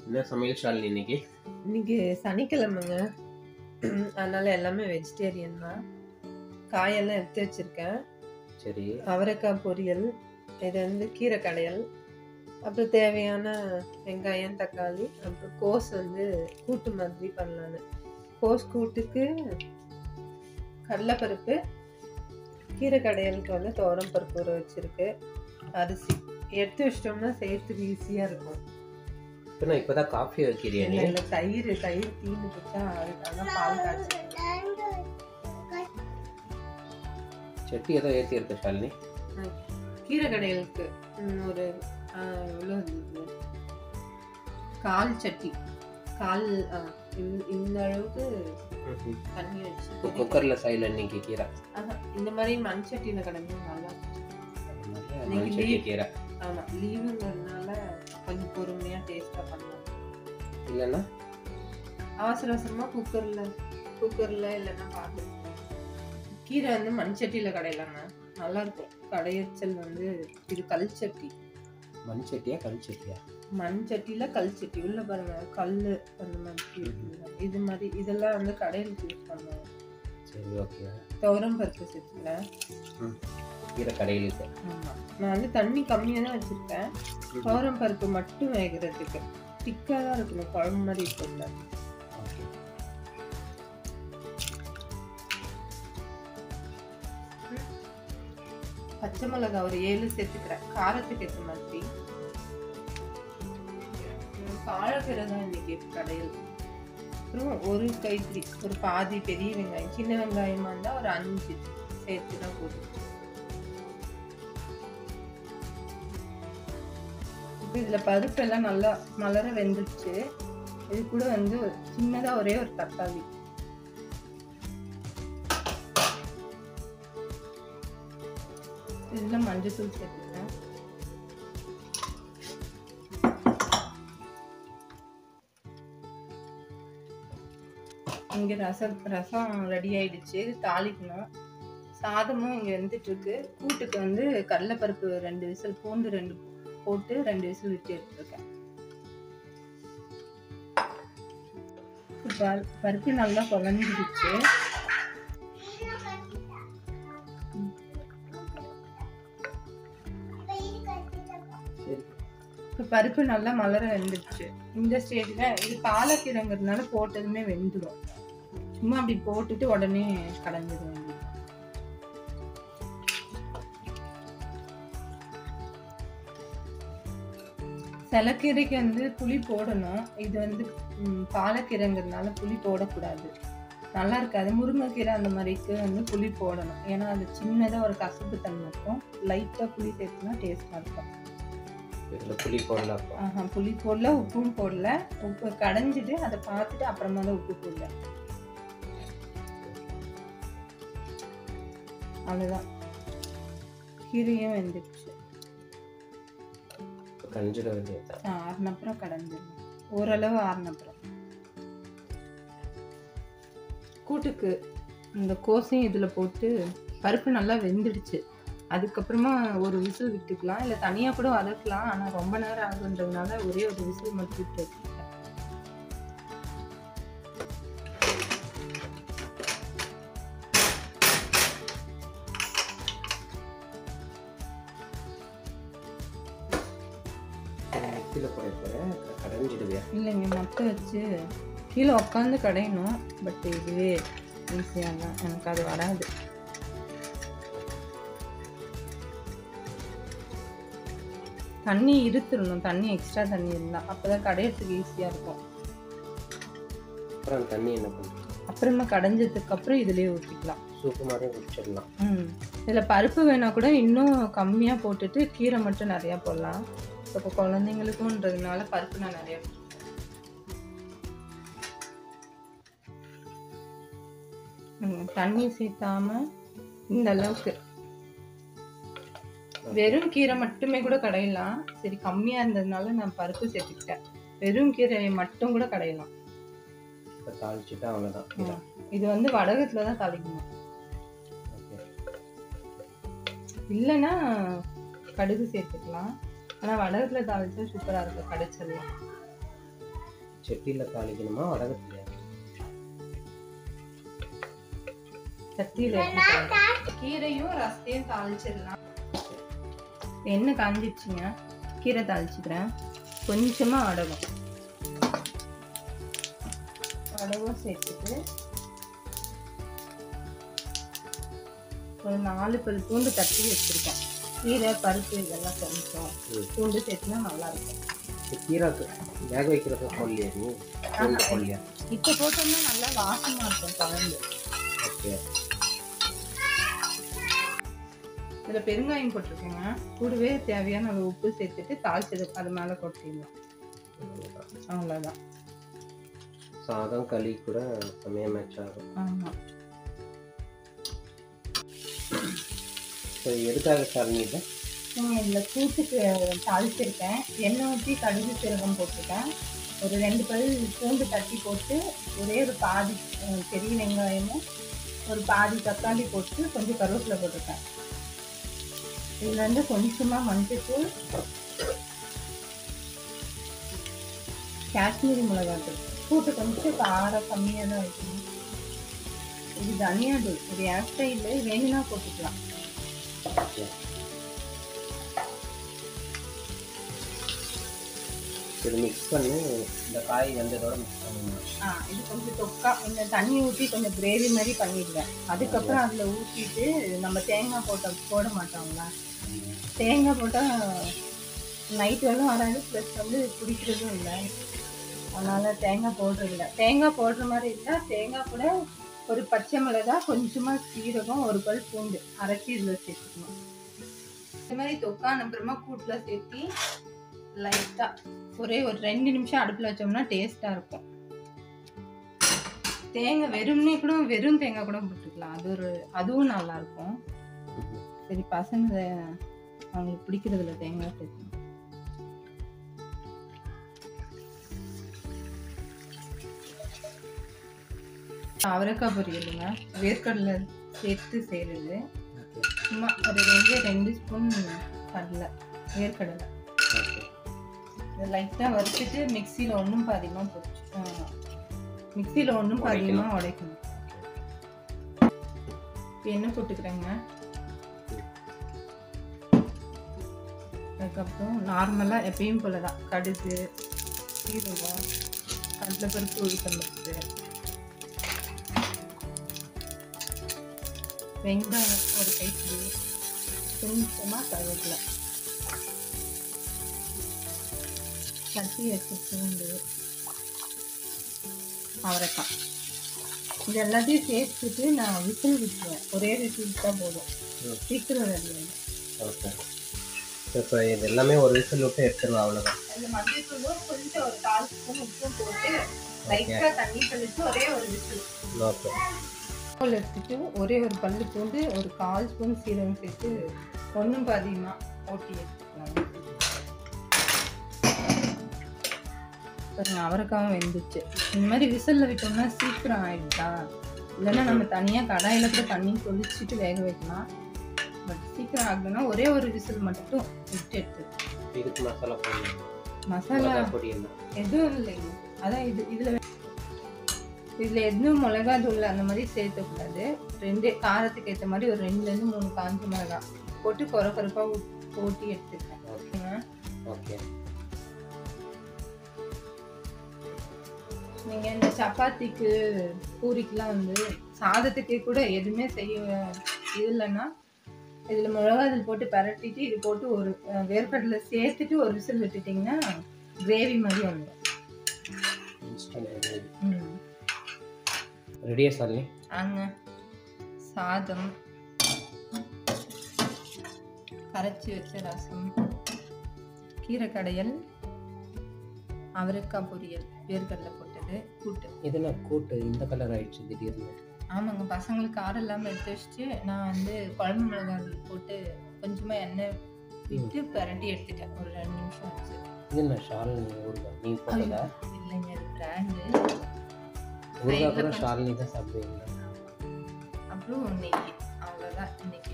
என்ன சமையல் ஷாலினி இன்னைக்கு இன்னைக்கு சனிக்கிழமைங்க அதனால எல்லாமே வெஜிடேரியன் தான் காயெல்லாம் எடுத்து வச்சிருக்கேன் சரி அவரைக்காய் பொரியல் இது வந்து கீரை கடையல் அப்புறம் தேவையான வெங்காயம் தக்காளி அப்புறம் கோஸ் வந்து கூட்டு மாதிரி பண்ணலான்னு கோஸ் கூட்டுக்கு கடலைப்பருப்பு கீரை கடையலுக்கு வந்து துவரம் பருப்பு ஊற வச்சிருக்கு அரிசி எடுத்து வச்சிட்டோம்னா செய்யறதுக்கு ஈஸியாக இருக்கும் இப்போ நான் இப்போதான் காஃபி வைக்கிறியா நீ இல்லை இல்லை தயிர் தயிர் தீனு வச்சா அதுக்காக பால் காய்ச்சி சட்டி ஏதோ ஏற்றி இருக்க ஷாலினி கீரை கடைகளுக்கு ம், ஒரு ஆ, எவ்வளோ இருந்தது கால் சட்டி கால் ஆ, இந்த- இந்த அளவுக்கு தண்ணி வச்சு இப்போ குக்கரில் சைடில் இன்னைக்கு கீரை ஆஹா, இந்த மாதிரி மண் சட்டியில் கிடந்து நல்லா அதனால இன்னைக்கு மண் சட்டி leave. கீரை ஆமாம் லீவுங்கிறதுனால கொஞ்சம் பொறுமையாக டேஸ்ட்டாக பண்ணலாம் இல்லைன்னா அவசர அவசரமாக குக்கரில் குக்கரில் இல்லைன்னா பாத்து கீரை வந்து மண் சட்டியில் கடையலாங்க நல்லா இருக்கும் கடையச்சல் வந்து இது கல் சட்டி மண் சட்டியா கல் சட்டியா மண் சட்டியில கல் சட்டி உள்ள பாருங்க கல் அந்த மாதிரி இருக்குல்ல. இது மாதிரி இதெல்லாம் வந்து கடையில் யூஸ் பண்ணுவாங்க சரி ஓகே துவரம் பருப்பு சேர்த்துல கீரை கடையிலுக்கு ஆமா நான் வந்து தண்ணி கம்மியாக தான் வச்சிருக்கேன் துவரம் பருப்பு மட்டும் வேகிறதுக்கு திக்காக தான் இருக்கணும் குழம்பு மாதிரி இருக்குல்ல ஓகே பச்சை மிளகா ஒரு ஏழு சேர்த்துக்கிறேன் காரத்துக்கு ஏற்ற மாதிரி வாழைக்கீரை தான் இன்னைக்கு கடையில் அப்புறம் ஒரு கைப்பிடி ஒரு பாதி பெரிய வெங்காயம் சின்ன வெங்காயமா இருந்தா ஒரு அஞ்சு சேர்த்து தான் போதும் இப்போ இதுல பருப்பு எல்லாம் நல்லா மலர வெந்துடுச்சு இது கூட வந்து சின்னதா ஒரே ஒரு தக்காளி இதுல மஞ்சத்தூள் சேர்த்துக்கிறேன் இங்க ரசம் ரசம் ரெடி ஆயிடுச்சு இது தாளிக்கணும் சாதமும் இங்க வெந்துட்டு இருக்கு கூட்டுக்கு வந்து கடலைப்பருப்பு ரெண்டு விசில் பூண்டு ரெண்டு போட்டு ரெண்டு விசில் விட்டு எடுத்துருக்கேன் பரு- பருப்பு நல்லா குழஞ்சிடுச்சு சரி இப்போ பருப்பு நல்லா மலர வெந்துடுச்சு இந்த ஸ்டேஜில் இது பாலக்கீரைங்கிறதுனால போட்டதுமே வெந்துடும் சும்மா அப்படி போட்டுட்டு உடனே கடைஞ்சிடும் சிலக்கீரைக்கு வந்து புளி போடணும் இது வந்து ம், பாலக்கீரைங்கிறதுனால புளி போடக்கூடாது நல்லா இருக்காது முருங்கைக்கீரை அந்த மாதிரிக்கு வந்து புளி போடணும் ஏன்னா அது சின்னதாக ஒரு கசப்பு தன்மை இருக்கும் லைட்டாக புளி சேர்த்துனா டேஸ்ட்டாக இருக்கும் இதில் புளி போடலாம் அப்போ ஆஹா, புளி போடல உப்பும் போடல உப்பு கடைஞ்சிட்டு அதை பார்த்துட்டு அப்புறமா தான் உப்பு போடல அவ்வளோதான் கீரையும் வெந்துடுச்சு இப்போ கஞ்சிட வேண்டியதுதான் ஆறுனப்புறம் கடைஞ்சிடணும் ஓரளவு ஆறுனப்புறம் கூட்டுக்கு இந்த கோசையும் இதில் போட்டு பருப்பு நல்லா வெந்துடுச்சு அதுக்கப்புறமா ஒரு விசில் விட்டுக்கலாம் இல்லை தனியாக கூட வதக்கலாம் ஆனால் ரொம்ப நேரம் ஆகுன்றதுனால ஒரே ஒரு விசில் மட்டும் விட்டு வச்சுருக்கேன் மிக்சியில் போட போகிறேன் கடைஞ்சிடுவியா இல்லைங்க மத்த வச்சு கீழே உட்காந்து கடையணும் பட் இதுவே ஈஸியாக தான் எனக்கு அது வராது தண்ணி இருத்துடணும் தண்ணி எக்ஸ்ட்ரா தண்ணி இருந்தால் அப்போ தான் கடையிறதுக்கு ஈஸியாக இருக்கும் அப்புறம் அந்த தண்ணி என்ன பண்ணுறது அப்புறமா கடைஞ்சதுக்கு அப்புறம் இதுலேயே ஊற்றிக்கலாம் சூப்பு மாதிரி குடிச்சிடலாம் ம் இதில் பருப்பு வேணா கூட இன்னும் கம்மியாக போட்டுட்டு கீரை மட்டும் நிறையா போடலாம் இப்போ குழந்தைங்களுக்கும்ன்றதுனால பருப்பு நான் நிறையா போட்டுருக்கேன். ம், தண்ணி சேர்த்தாம இந்த அளவுக்கு வெறும் கீரை மட்டுமே கூட கடையலாம் சரி கம்மியாக இருந்ததுனால நான் பருப்பு சேர்த்துக்கிட்டேன் வெறும் கீரையை மட்டும் கூட கடையலாம் இப்போ தாளிச்சுட்டா அவ்வளோதான் ம். இது வந்து வடகத்தில் தான் தாளிக்கணும் ஓகே இல்லைன்னா கடுகு சேர்த்துக்கலாம் ஆனால் வடகத்தில் தாளிச்சா சூப்பராக இருக்கும் கடைச்சல்லாம் செட்டியில் தாளிக்கணுமா வடகத்துலையா சட்டியில் எடுத்து கீரையும் ரசத்தையும் தாளிச்சிடலாம் எண்ணெய் காஞ்சிடுச்சுங்க கீரை தாளிச்சுக்கிறேன் கொஞ்சமாக அடகம் அடகம் சேர்த்துட்டு ஒரு நாலு பல் பூண்டு தட்டி வச்சுருக்கேன் கீரை பருப்பு இதெல்லாம் கொஞ்சம் ம். பூண்டு சேர்த்துனா நல்லாயிருக்கும் இந்த கீரை வேக வைக்கிறத சொல்லியா நீ பூண்டு சொல்லியா இப்போ போட்டோம்னா நல்லா வாசமாக இருக்கும் குழம்பு ஓகே இதில் பெருங்காயம் போட்டிருக்கேங்க கூடவே தேவையான அளவு உப்பு சேர்த்துட்டு தாளிச்சது அது மேலே கொட்டிடலாம் அவ்வளோதான் சாதம் களி கூட செமையாக மேட்ச் ஆகும் ஆமாம் ஸோ எதுக்காக சரணி இல்லை நீங்கள் இதில் கூட்டுக்கு தாளிச்சிருக்கேன் எண்ணெய் ஊற்றி கடுகு சீரகம் போட்டிருக்கேன் ஒரு ரெண்டு பல் பூண்டு தட்டி போட்டு ஒரே ஒரு பாதி அஹ், பெரிய வெங்காயமும் ஒரு பாதி தக்காளி போட்டு கொஞ்சம் கருவேப்பிலை போட்டிருக்கேன் இதில் வந்து கொஞ்சமாக மஞ்சத்தூள் காஷ்மீரி மிளகாத்தூள் கூட்டு கொஞ்சம் காரம் கம்மியாக தான் வைக்கணும் இது தனியா தூள் இது ஏர் ஸ்டைலில் வேணும்னா போட்டுக்கலாம் ஓகே இது மிக்ஸ் பண்ணி இந்த காய் வெந்ததோட மிக்ஸ் பண்ணணும் ஆ இது கொஞ்சம் தொக்கா இந்த தண்ணி ஊற்றி கொஞ்சம் கிரேவி மாதிரி பண்ணிடுவேன் அதுக்கப்புறம் அதில் ஊற்றிட்டு நம்ம தேங்காய் போட்ட போட மாட்டோங்களா தேங்காய் போட்டால் நைட் வரலும் வராது ப்ளஸ் வந்து குடிக்கிறதும் இல்லை அதனால் தேங்காய் போடுறது இல்லை தேங்காய் போடுற மாதிரி இருந்தால் தேங்காய் கூட ஒரு பச்சை மிளகாய் கொஞ்சமாக சீரகம் ஒரு பல் பூண்டு அரைச்சி இதில் சேர்த்துக்கணும் இந்த மாதிரி தொக்கான அப்புறமா கூட்டில் சேர்த்தி லைட்டாக ஒரே ஒரு ரெண்டு நிமிஷம் அடுப்பில் வச்சோம்னா டேஸ்ட்டாக இருக்கும் தேங்காய் வெறும்னே கூட வெறும் தேங்காய் கூட போட்டுக்கலாம் அது ஒரு அதுவும் நல்லா இருக்கும் சரி பசங்க அவங்களுக்கு பிடிக்கிறதுல தேங்காய் சேர்க்கணும் அவரைக்காய் பொரியலுங்க வேர்க்கடலை சேர்த்து செய்கிறது சும்மா ஒரு ரெண்டு ரெண்டு ஸ்பூன் கடலை வேர்க்கடலை ஓகே இதை லைட்டாக வறுத்துட்டு மிக்சியில் ஒன்றும் பாதியமாக போச்சு மிக்சியில் ஒன்றும் பாதியமாக உடைக்கணும் இப்போ என்ன போட்டுக்கிறேங்க அதுக்கப்புறம் நார்மலாக எப்பயும் போல தான் கடுகு சீரகம் கடலைப்பருப்பு உளுத்தம்பருப்பு வெங்காயம் ஒரு கைப்பிடி கொஞ்சமாக கருவேப்பிலை தட்டி வச்ச பூண்டு அவரைக்காய் இது எல்லாத்தையும் சேர்த்துட்டு நான் விசில் விட்டுருவேன் ஒரே விசில் விட்டால் போதும் ம். சீக்கிரம் ரெடி ஆகிடும் ஓகே இப்போ இது எல்லாமே ஒரு விசில் விட்டு எடுத்துருவா அவ்வளோதான் அதில் மஞ்சள்தூளும் கொஞ்சம் ஒரு கால் ஸ்பூன் உப்பும் போட்டு லைட்டாக தண்ணி தெளித்து ஒரே ஒரு விசில் ஓகே பல் எடுத்துட்டு ஒரே ஒரு பல்லு பூண்டு ஒரு கால் ஸ்பூன் சீரகம் சேர்த்து ஒன்றும் பாதியமாக ஓட்டி எடுத்துக்கலாம் பாருங்க அவரைக்காவும் வெந்துச்சு இந்த மாதிரி விசிலில் விட்டோம்னா சீக்கிரம் ஆயிடுதா இல்லைன்னா நம்ம தனியாக கடாயில் கூட தண்ணி கொதிச்சுட்டு வேக வைக்கலாம் பட் சீக்கிரம் ஆகணும்னா ஒரே ஒரு விசில் மட்டும் விட்டு எடுத்து இதுக்கு மசாலா போடணும் மசாலா மிளகா பொடி என்ன எதுவும் இல்லைங்க அதான் இது இதில் இதில் எதுவும் மிளகா தூள் அந்த மாதிரி சேர்த்தக்கூடாது ரெண்டு காரத்துக்கு ஏற்ற மாதிரி ஒரு ரெண்டுலேருந்து மூணு காஞ்ச மிளகா போட்டு குறை குறைப்பாக போட்டி எடுத்துருக்கேன் ஓகேங்க ஓகே நீங்கள் இந்த சப்பாத்திக்கு பூரிக்கெலாம் வந்து சாதத்துக்கு கூட எதுவுமே செய்ய இது இல்லைன்னா இதில் மிளகாதூள் போட்டு பரட்டிட்டு இது போட்டு ஒரு அஹ், வேர்க்கடலை சேர்த்துட்டு ஒரு விசில் விட்டுட்டிங்கன்னா கிரேவி மாதிரி வந்துடும் இன்ஸ்டன்ட் ம் ரெடியா சார்லி அங்க சாதம் கரைச்சி வச்ச ரசம் கீரை கடையல் அவரைக்காய் பொரியல் வேர்க்கடலை போட்டது கூட்டு இது என்ன கூட்டு இந்த கலர் ஆயிடுச்சு திடீர்னு ஆமாங்க பசங்களுக்கு காரம் இல்லாமல் எடுத்து வச்சுட்டு நான் வந்து குழம்பு மிளகாய் போட்டு கொஞ்சமாக எண்ணெய் விட்டு பிரட்டி எடுத்துட்டேன் ஒரு ரெண்டு நிமிஷம் ஆச்சு இது என்ன ஷாலினி ஊறுகாய் நீ போட்டதா இல்லைங்க அது பிராண்டு ஊறுகாய் கூட ஷாலினி தான் சாப்பிடுவீங்க அப்புறம் நெய் அவ்வளோதான் இன்னைக்கு